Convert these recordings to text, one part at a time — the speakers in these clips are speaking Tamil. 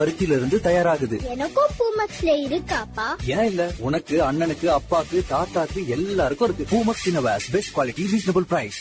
பருத்தியில இருந்து தயாராகுது எனக்கும் பூமக்ஸ்ல இருக்காப்பா ஏன் இல்ல உனக்கு அண்ணனுக்கு அப்பாக்கு தாத்தாக்கு எல்லாருக்கும் இருக்கு பூமக்ஸ் இன்னோவேஸ் பெஸ்ட் குவாலிட்டி ரீசனபிள் பிரைஸ்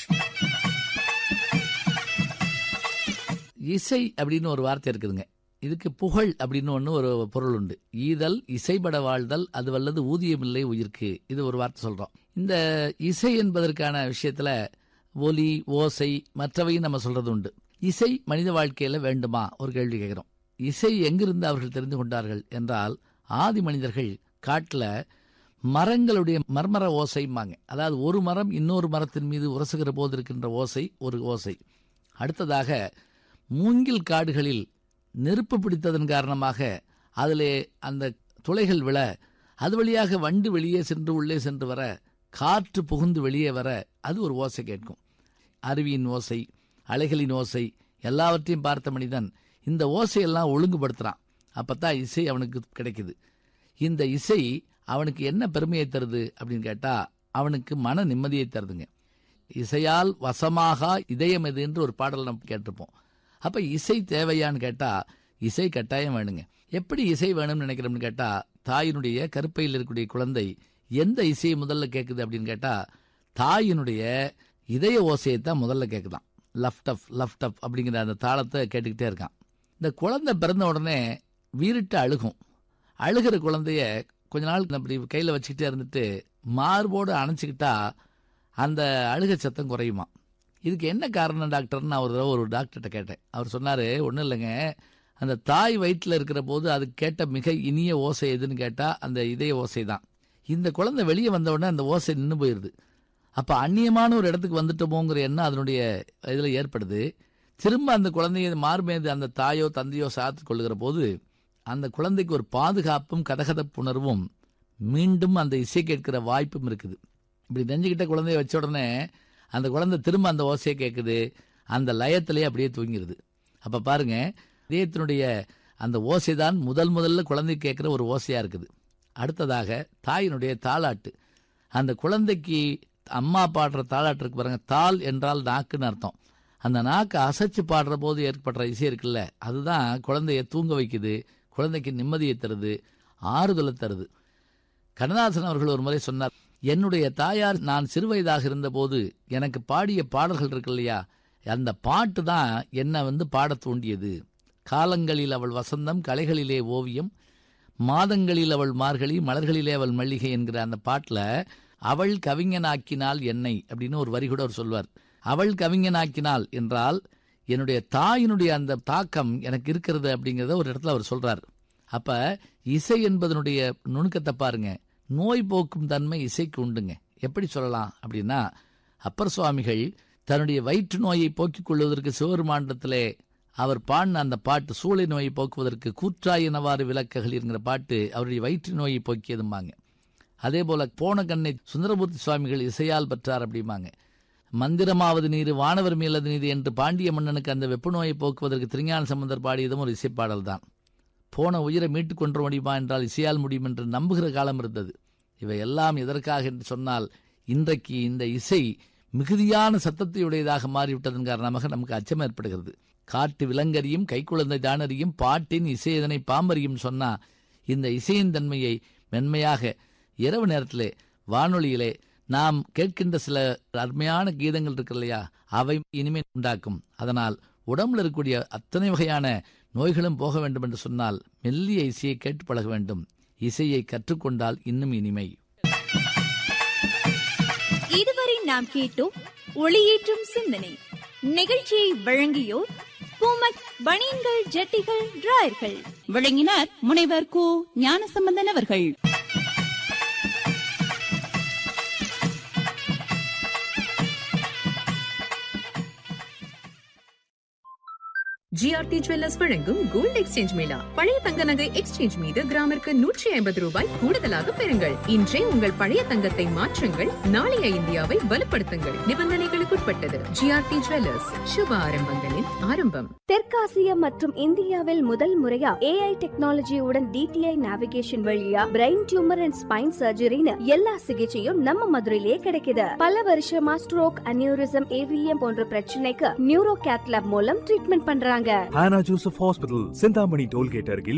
இசை அப்படின்னு ஒரு வார்த்தை இருக்குதுங்க இதுக்கு புகழ் அப்படின்னு ஒன்று ஒரு பொருள் உண்டு ஈதல் இசைபட வாழ்தல் அது வல்லது ஊதியமில்லை உயிர்க்கு இது ஒரு வார்த்தை சொல்றோம் இந்த இசை என்பதற்கான விஷயத்துல ஒலி ஓசை மற்றவையும் நம்ம சொல்றது உண்டு இசை மனித வாழ்க்கையில வேண்டுமா ஒரு கேள்வி கேட்கிறோம் இசை எங்கிருந்து அவர்கள் தெரிந்து கொண்டார்கள் என்றால் ஆதி மனிதர்கள் காட்டுல மரங்களுடைய மர்மர ஓசைம்பாங்க அதாவது ஒரு மரம் இன்னொரு மரத்தின் மீது உரசுகிற போது இருக்கின்ற ஓசை ஒரு ஓசை அடுத்ததாக மூங்கில் காடுகளில் நெருப்பு பிடித்ததன் காரணமாக அதிலே அந்த துளைகள் விழ அது வழியாக வண்டு வெளியே சென்று உள்ளே சென்று வர காற்று புகுந்து வெளியே வர அது ஒரு ஓசை கேட்கும் அருவியின் ஓசை அலைகளின் ஓசை எல்லாவற்றையும் பார்த்த மனிதன் இந்த ஓசையெல்லாம் ஒழுங்குபடுத்துறான் அப்பதான் இசை அவனுக்கு கிடைக்குது இந்த இசை அவனுக்கு என்ன பெருமையை தருது அப்படின்னு கேட்டா அவனுக்கு மன நிம்மதியை தருதுங்க இசையால் வசமாக இதயம் எது என்று ஒரு பாடல் நம்ம கேட்டிருப்போம் அப்ப இசை தேவையான்னு கேட்டா இசை கட்டாயம் வேணுங்க எப்படி இசை வேணும்னு நினைக்கிறோம்னு கேட்டா தாயினுடைய கருப்பையில் இருக்கக்கூடிய குழந்தை எந்த இசையை முதல்ல கேட்குது அப்படின்னு கேட்டா தாயினுடைய இதய ஓசையை தான் முதல்ல கேட்குதான் லஃப்ட் அப் லஃப்ட் அப் அப்படிங்கிற அந்த தாளத்தை கேட்டுக்கிட்டே இருக்கான் இந்த குழந்தை பிறந்த உடனே வீறிட்டு அழுகும் அழுகிற குழந்தைய கொஞ்ச நாள் அப்படி கையில் வச்சுக்கிட்டே இருந்துட்டு மார்போடு அணைச்சிக்கிட்டா அந்த அழுகை சத்தம் குறையுமா இதுக்கு என்ன காரணம் டாக்டர்னு நான் ஒரு தடவை ஒரு டாக்டர்கிட்ட கேட்டேன் அவர் சொன்னார் ஒன்றும் இல்லைங்க அந்த தாய் வயிற்றில் இருக்கிற போது அது கேட்ட மிக இனிய ஓசை எதுன்னு கேட்டால் அந்த இதய ஓசை தான் இந்த குழந்தை வெளியே வந்த உடனே அந்த ஓசை நின்று போயிடுது அப்போ அந்நியமான ஒரு இடத்துக்கு வந்துட்டோமோங்கிற எண்ணம் அதனுடைய இதில் ஏற்படுது திரும்ப அந்த குழந்தைய மார்மேது அந்த தாயோ தந்தையோ சாத்து கொள்ளுகிற போது அந்த குழந்தைக்கு ஒரு பாதுகாப்பும் கதகதப்புணர்வும் மீண்டும் அந்த இசை கேட்கிற வாய்ப்பும் இருக்குது இப்படி நெஞ்சுக்கிட்ட குழந்தைய வச்ச உடனே அந்த குழந்தை திரும்ப அந்த ஓசையை கேட்குது அந்த லயத்திலேயே அப்படியே தூங்கிடுது அப்போ பாருங்க இதயத்தினுடைய அந்த ஓசை தான் முதல் முதல்ல குழந்தை கேட்குற ஒரு ஓசையாக இருக்குது அடுத்ததாக தாயினுடைய தாளாட்டு அந்த குழந்தைக்கு அம்மா பாடுற தாளாட்டு இருக்கு பாருங்க தாள் என்றால் நாக்குன்னு அர்த்தம் அந்த நாக்கை அசைச்சு பாடுற போது ஏற்படுற இசை இருக்குல்ல அதுதான் குழந்தைய தூங்க வைக்குது குழந்தைக்கு நிம்மதியை தருது ஆறுதலை தருது கண்ணதாசன் அவர்கள் ஒரு முறை சொன்னார் என்னுடைய தாயார் நான் சிறுவயதாக இருந்தபோது எனக்கு பாடிய பாடல்கள் இருக்கு இல்லையா அந்த பாட்டு தான் என்னை வந்து பாடத் தூண்டியது காலங்களில் அவள் வசந்தம் கலைகளிலே ஓவியம் மாதங்களில் அவள் மார்கழி மலர்களிலே அவள் மல்லிகை என்கிற அந்த பாட்டில் அவள் கவிஞனாக்கினாள் என்னை அப்படின்னு ஒரு வரி கூட அவர் சொல்வார் அவள் கவிஞனாக்கினாள் என்றால் என்னுடைய தாயினுடைய அந்த தாக்கம் எனக்கு இருக்கிறது அப்படிங்கிறத ஒரு இடத்துல அவர் சொல்றார் அப்ப இசை என்பதனுடைய நுணுக்கத்தை பாருங்க நோய் போக்கும் தன்மை இசைக்கு உண்டுங்க எப்படி சொல்லலாம் அப்படின்னா அப்பர் சுவாமிகள் தன்னுடைய வயிற்று நோயை போக்கிக் கொள்வதற்கு சிவபெருமாண்டத்திலே அவர் பாடின அந்த பாட்டு சூளை நோயை போக்குவதற்கு கூற்றாயினவாறு விளக்குகள் என்கிற பாட்டு அவருடைய வயிற்று நோயை போக்கியதும்பாங்க அதே போல போன கண்ணை சுந்தரமூர்த்தி சுவாமிகள் இசையால் பெற்றார் அப்படிம்பாங்க மந்திரமாவது நீர் வானவர் மீளது நீர் என்று பாண்டிய மன்னனுக்கு அந்த வெப்ப நோயை போக்குவதற்கு திருஞான சம்பந்தர் பாடியதும் ஒரு இசைப்பாடல் தான் போன உயிரை மீட்டுக் கொண்டு முடியுமா என்றால் இசையால் முடியும் என்று நம்புகிற காலம் இருந்தது இவை எல்லாம் எதற்காக என்று சொன்னால் இன்றைக்கு இந்த இசை மிகுதியான சத்தத்தையுடையதாக மாறிவிட்டதன் காரணமாக நமக்கு அச்சம் ஏற்படுகிறது காட்டு விலங்கறியும் கைக்குழந்தை தானறியும் பாட்டின் இசை இதனை பாம்பறியும் சொன்னா இந்த இசையின் தன்மையை மென்மையாக இரவு நேரத்திலே வானொலியிலே நாம் கேட்கின்ற சில அருமையான கீதங்கள் இருக்கு இல்லையா அவை இனிமை உண்டாக்கும் அதனால் உடம்புல இருக்கக்கூடிய அத்தனை வகையான நோய்களும் போக வேண்டும் என்று சொன்னால் மெல்லிய இசையை கேட்டு பழக வேண்டும் இசையை கற்றுக்கொண்டால் இன்னும் இனிமை இதுவரை நாம் கேட்டோம் ஒளியேற்றும் சிந்தனை நிகழ்ச்சியை வழங்கியோர் பூமக் பனியன்கள் ஜட்டிகள் டிராயர்கள் விளங்கினார் முனைவர் கு ஞானசம்பந்தன் அவர்கள் ஜிஆர்டி ஜுவல்லர்ஸ் வழங்கும் கோல்ட் எக்ஸ்சேஞ்ச் மேளா பழைய தங்க நகை எக்ஸ்சேஞ்ச் மீது கிராமிற்கு நூற்றி ஐம்பது ரூபாய் கூடுதலாக பெறுங்கள் இன்றே உங்கள் பழைய தங்கத்தை மாற்றுங்கள் நாளைய இந்தியாவை வலுப்படுத்துங்கள் நிபந்தனைகளுக்குட்பட்டது ஜிஆர்டி ஜுவல்லர்ஸ் சுப ஆரம்பங்களின் ஆரம்பம் தெற்காசியா மற்றும் இந்தியாவில் முதல் முறையா ஏஐ டெக்னாலஜியுடன் டிடிஐ நேவிகேஷன் வழியா பிரெயின் டியூமர் அண்ட் ஸ்பைன் சர்ஜரின்னு எல்லா சிகிச்சையும் நம்ம மதுரையிலே கிடைக்குது பல வருஷமா ஸ்ட்ரோக் அனியூரிசம் ஏவிஎம் போன்ற பிரச்சனைக்கு நியூரோ கேத்லாப் மூலம் ட்ரீட்மெண்ட் பண்றாங்க Hannah Joseph Hospital, Sindhamani Tollgate அருகில்